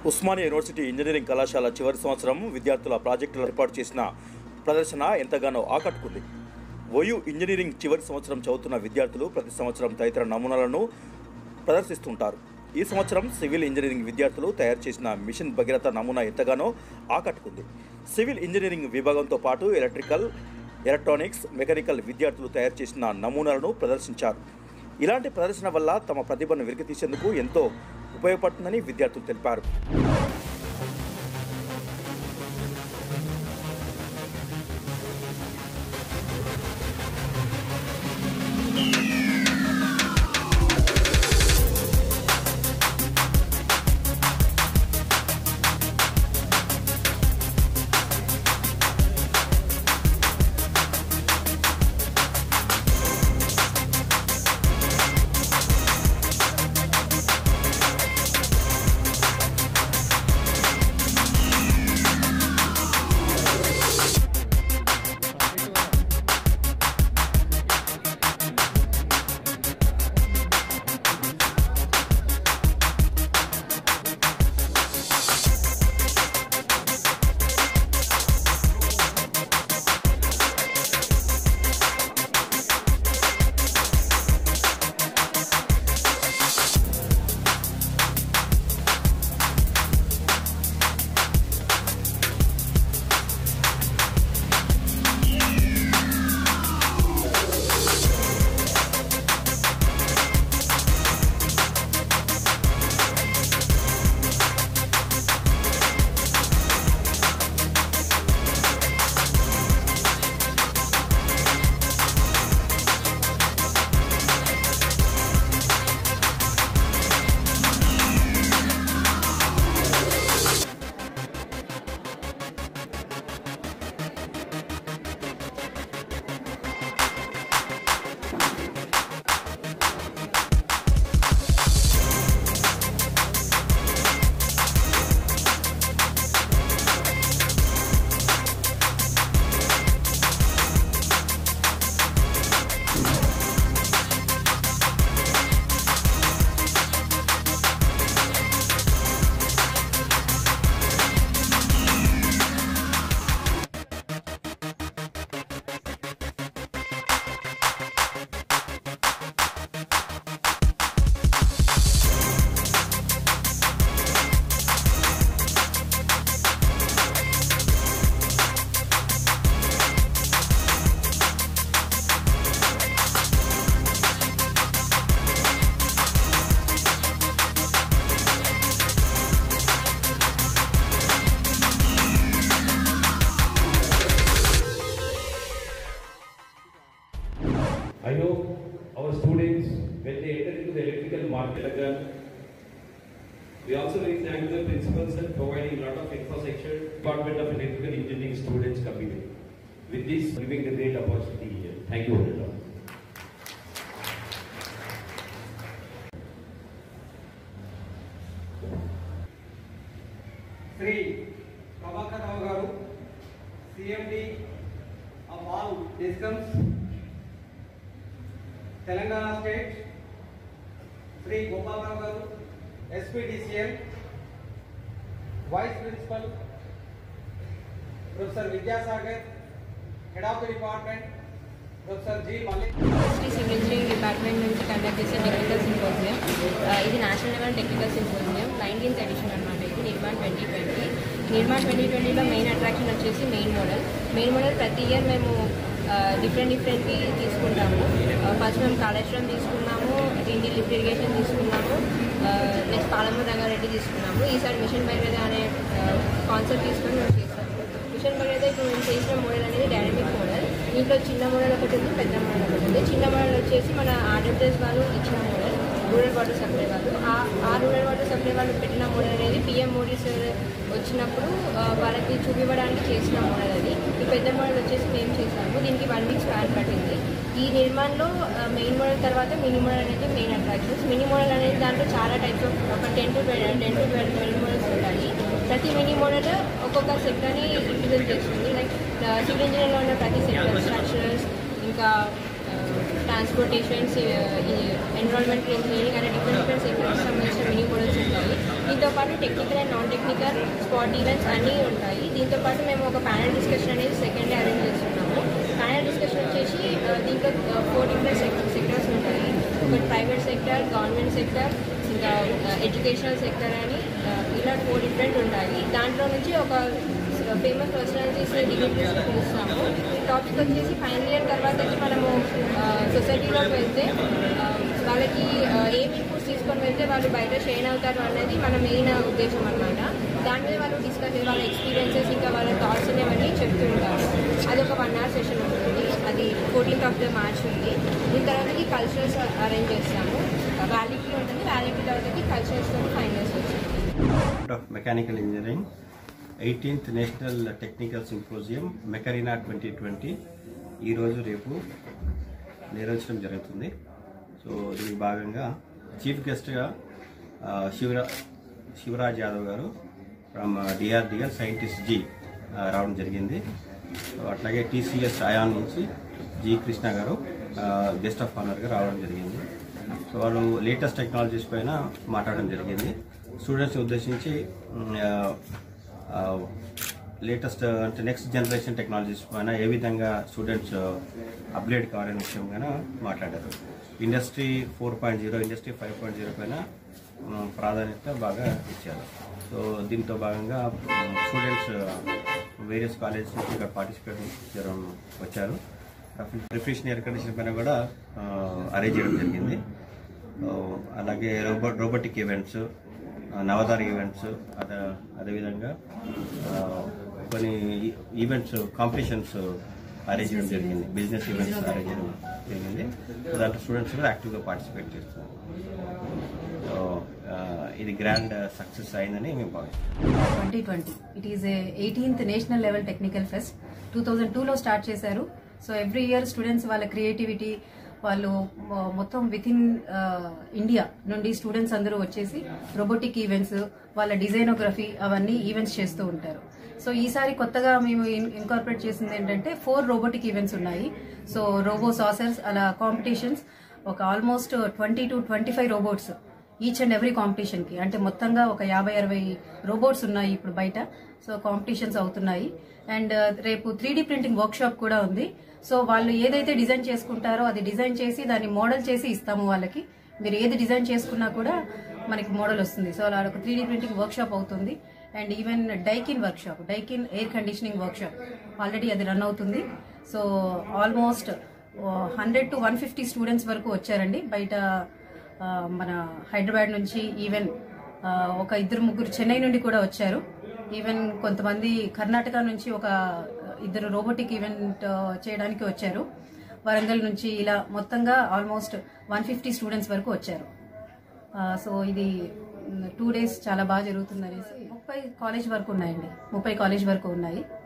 Osmania university engineering కళాశాల చివరి సంవత్సరం విద్యార్థుల ప్రాజెక్టులు ఏర్పాటు చేసిన ప్రదర్శన ఎంతగానో ఆకట్టుకుంది ఓయూ ఇంజనీరింగ్ చివరి సంవత్సరం చదువుతున్న విద్యార్థులు ప్రతి సంవత్సరం తదితర నమూనాలను ప్రదర్శిస్తుంటారు ఈ సంవత్సరం సివిల్ ఇంజనీరింగ్ విద్యార్థులు తయారు చేసిన మిషన్ భగీరథ నమూనా ఎంతగానో ఆకట్టుకుంది సివిల్ ఇంజనీరింగ్ విభాగంతో పాటు ఎలక్ట్రికల్ ఎలక్ట్రానిక్స్ మెకానికల్ విద్యార్థులు తయారు చేసిన నమూనాలను ప్రదర్శించారు ఇలాంటి ప్రదర్శన వల్ల తమ ప్రతిభను వెలికితీసేందుకు ఎంతో ఉపయోగపడుతుందని విద్యార్థులు తెలిపారు I hope our students, when they enter into the electrical market again, we also very thank the principals and providing a lot of infrastructure, Department of Electrical Engineering students coming in. With this, giving the great opportunity here. Thank you, all. Shri Prabhakar Rao garu CMD of all discoms Telangana state Shri Gopalarao garu SPDCL vice principal professor Vidyasagar head of the department professor G Mallik Shri civil engineering department నుంచి conduct చేసే technical symposium ఇది national level technical symposium nineteenth edition అనమాట ఇది Nirman twenty twenty Nirman twenty ట్వంటీలో main attraction వచ్చేసి main model main model ప్రతి year మేము different డిఫరెంట్వి తీసుకుంటాము ఫస్ట్ మేము కాళేశ్వరం తీసుకున్నాము డిండి లిఫ్ట్ ఇరిగేషన్ తీసుకున్నాము నెక్స్ట్ పాలమూరు రంగారెడ్డి తీసుకున్నాము ఈసారి మిషన్ బైరేద అనే కాన్సెప్ట్ తీసుకొని మేము చేస్తాము మిషన్ బైరేద ఇప్పుడు మేము చేసిన మోడల్ అనేది డైనమిక్ మోడల్ దీంట్లో చిన్న మోడల్ ఒకటి ఉంది పెద్ద మోడల్ ఒకటి ఉంది చిన్న మోడల్ వచ్చేసి మన ఆర్డబ్ల్యూఎస్ వాళ్ళు ఇచ్చిన మోడల్ రూరల్ వాటర్ సప్లై వాళ్ళు ఆ ఆ రూరల్ వాటర్ సప్లై వాళ్ళు పెట్టిన మోడల్ అనేది పిఎం మోడీ సార్ వచ్చినప్పుడు ఆ, వాళ్ళకి చూపివ్వడానికి చేసిన మోడల్ అది ఈ పెద్ద మోడల్ వచ్చేసి మేము చేసాము దీనికి వన్ వీక్ స్పాన్ పట్టింది ఈ నిర్మాణంలో మెయిన్ మోడల్ తర్వాత మినీ మోడల్ అనేది మెయిన్ అట్రాక్షన్స్ మినీ మోడల్ అనేది దాంట్లో చాలా టైప్స్ ఆఫ్ ఒక ten to ten to twelve twelve models ఉంటాయి ప్రతి మినీ మోడల్ ఒక్కొక్క సెక్టర్ని రిప్రజెంట్ చేస్తుంది లైక్ సివిల్ ఇంజనీర్లో ఉన్న ప్రతి సెక్టర్ స్ట్రక్చర్స్ ఇంకా ట్రాన్స్పోర్టేషన్స్ ఎన్విరాన్మెంట్ ఇంజనీరింగ్ అనే డిఫరెంట్ డిఫరెంట్ సెక్టర్స్ సంబంధించిన మినీ మోడల్స్ ఉంటాయి దీంతో పాటు technical and non technical spot events అన్నీ ఉంటాయి దీంతో పాటు మేము ఒక ప్యానల్ డిస్కషన్ అనేది సెకండ్ డే అరేంజ్ చేస్తున్నాము ప్యానల్ డిస్కషన్ వచ్చేసి ఆ, దీంట్లో ఫోర్ డిఫరెంట్ సెక్టర్స్ ఉంటాయి ఒకటి ప్రైవేట్ సెక్టర్ గవర్నమెంట్ సెక్టర్ ఇంకా ఎడ్యుకేషనల్ సెక్టర్ అని ఆ, ఇలా ఫోర్ డిఫరెంట్ ఉంటాయి దాంట్లో నుంచి ఒక ఫేమస్ పర్సనాలిటీస్ డిగ్రీస్ పిలుస్తాము ఈ టాపిక్ వచ్చేసి ఫైనల్ ఇయర్ తర్వాతకి మనము సొసైటీలోకి వెళ్తే ఆ, వాళ్ళకి ఆ, ఏం ఇన్పుట్స్ తీసుకొని వెళ్తే వాళ్ళు బయట షైన్ అవుతారు అనేది మన మెయిన్ ఉద్దేశం అనమాట దాని మీద వాళ్ళు డిస్కస్ వాళ్ళ ఎక్స్పీరియన్సెస్ ఇంకా వాళ్ళ థాట్స్ అనేవన్నీ చెప్తూ ఉంటారు అది ఒక వన్ అవర్ సెషన్ ఉంటుంది అది ఫోర్టీన్త్ ఆఫ్ ద మార్చ్ ఉంది దీని తర్వాతకి కల్చరల్స్ అరేంజ్ చేస్తాము వ్యాలిటీ ఉంటుంది వ్యాలిటీ తర్వాతకి కల్చరల్స్తో ఫైనల్స్ వస్తుంది of Mechanical Engineering, 18th national technical symposium మెకరీనా ట్వంటీ ట్వంటీ ఈరోజు రేపు నిర్వహించడం జరుగుతుంది సో దీనికి భాగంగా చీఫ్ గెస్ట్గా శివరా శివరాజ్ యాదవ్ గారు ఫ్రమ్ డిఆర్డిఎల్ సైంటిస్ట్ జీ రావడం జరిగింది సో అట్లాగే టీసీఎస్ అయాన్ నుంచి G Krishna garu guest of ఆనర్గా రావడం జరిగింది సో వాళ్ళు లేటెస్ట్ టెక్నాలజీస్ పైన మాట్లాడడం జరిగింది స్టూడెంట్స్ని ఉద్దేశించి లేటెస్ట్ అంటే నెక్స్ట్ జనరేషన్ టెక్నాలజీస్ పైన ఏ విధంగా స్టూడెంట్స్ అప్గ్రేడ్ కావాలనే విషయం పైన మాట్లాడారు industry four point zero industry five point zero పైన మ్, ప్రాధాన్యత బాగా ఇచ్చారు సో దీంతో భాగంగా స్టూడెంట్స్ వేరియస్ కాలేజెస్ నుంచి ఇక్కడ పార్టిసిపేట్ చేయడం వచ్చారు రిఫ్రిషన్ ఎయిర్ కండిషన్ పైన కూడా అరేంజ్ చేయడం జరిగింది సో, అలాగే రోబో రోబోటిక్ ఈవెంట్స్ నవదార ఈవెంట్స్ అదే అదేవిధంగా ఆ, కొన్ని ఈవెంట్స్ కాంపిటీషన్స్ అరేంజ్ చేయడం జరిగింది బిజినెస్ ఈవెంట్స్ అరేంజ్ చేయడం జరిగింది సో దాంట్లో స్టూడెంట్స్ కూడా యాక్టివ్గా పార్టిసిపేట్ చేస్తున్నారు సో ఆ, ఇది గ్రాండ్ సక్సెస్ అయిందని మేము భావిస్తున్నాం 2020 it is eighteenth national level technical fest two thousand టూలో స్టార్ట్ చేశారు సో ఎవ్రీ ఇయర్ స్టూడెంట్స్ వాళ్ళ క్రియేటివిటీ వాళ్ళు మొ- మొత్తం విత్ ఇన్ ఇండియా నుండి స్టూడెంట్స్ అందరూ వచ్చేసి రోబోటిక్ ఈవెంట్స్ వాళ్ళ డిజైనోగ్రఫీ అవన్నీ ఈవెంట్స్ చేస్తూ ఉంటారు సో ఈసారి కొత్తగా మేము ఇన్కార్పొరేట్ చేసింది ఏంటంటే ఫోర్ రోబోటిక్ ఈవెంట్స్ ఉన్నాయి సో రోబో సాసర్స్ అలా కాంపిటీషన్స్ ఒక almost twenty to twenty five robots each and every competition కి అంటే మొత్తంగా ఒక యాభై అరవై రోబోట్స్ ఉన్నాయి ఇప్పుడు బయట సో కాంపిటీషన్స్ అవుతున్నాయి అండ్ రేపు త్రీ ప్రింటింగ్ వర్క్ షాప్ కూడా ఉంది సో వాళ్ళు ఏదైతే డిజైన్ చేసుకుంటారో అది డిజైన్ చేసి దాన్ని మోడల్ చేసి ఇస్తాము వాళ్ళకి మీరు ఏది డిజైన్ చేసుకున్నా కూడా మనకి మోడల్ వస్తుంది సో అలా ఒక త్రీ ప్రింటింగ్ వర్క్ షాప్ అవుతుంది and even Daikin workshop Daikin air conditioning workshop already అది రన్ అవుతుంది so almost hundred to one fifty students వరకు వచ్చారండి బయట ఆ, మన హైదరాబాద్ నుంచి ఈవెన్ ఆ, ఒక ఇద్దరు ముగ్గురు చెన్నై నుండి కూడా వచ్చారు ఈవెన్ కొంతమంది కర్ణాటక నుంచి ఒక ఇద్దరు రోబోటిక్ ఈవెంట్ ఆ, చేయడానికి వచ్చారు వరంగల్ నుంచి ఇలా మొత్తంగా ఆల్మోస్ట్ వన్ ఫిఫ్టీ స్టూడెంట్స్ వరకు వచ్చారు ఆ, సో ఇది టూ డేస్ చాలా బాగా జరుగుతుంది అనేసి ముప్పై కాలేజ్ వరకు ఉన్నాయండి ముప్పై కాలేజ్ వరకు ఉన్నాయి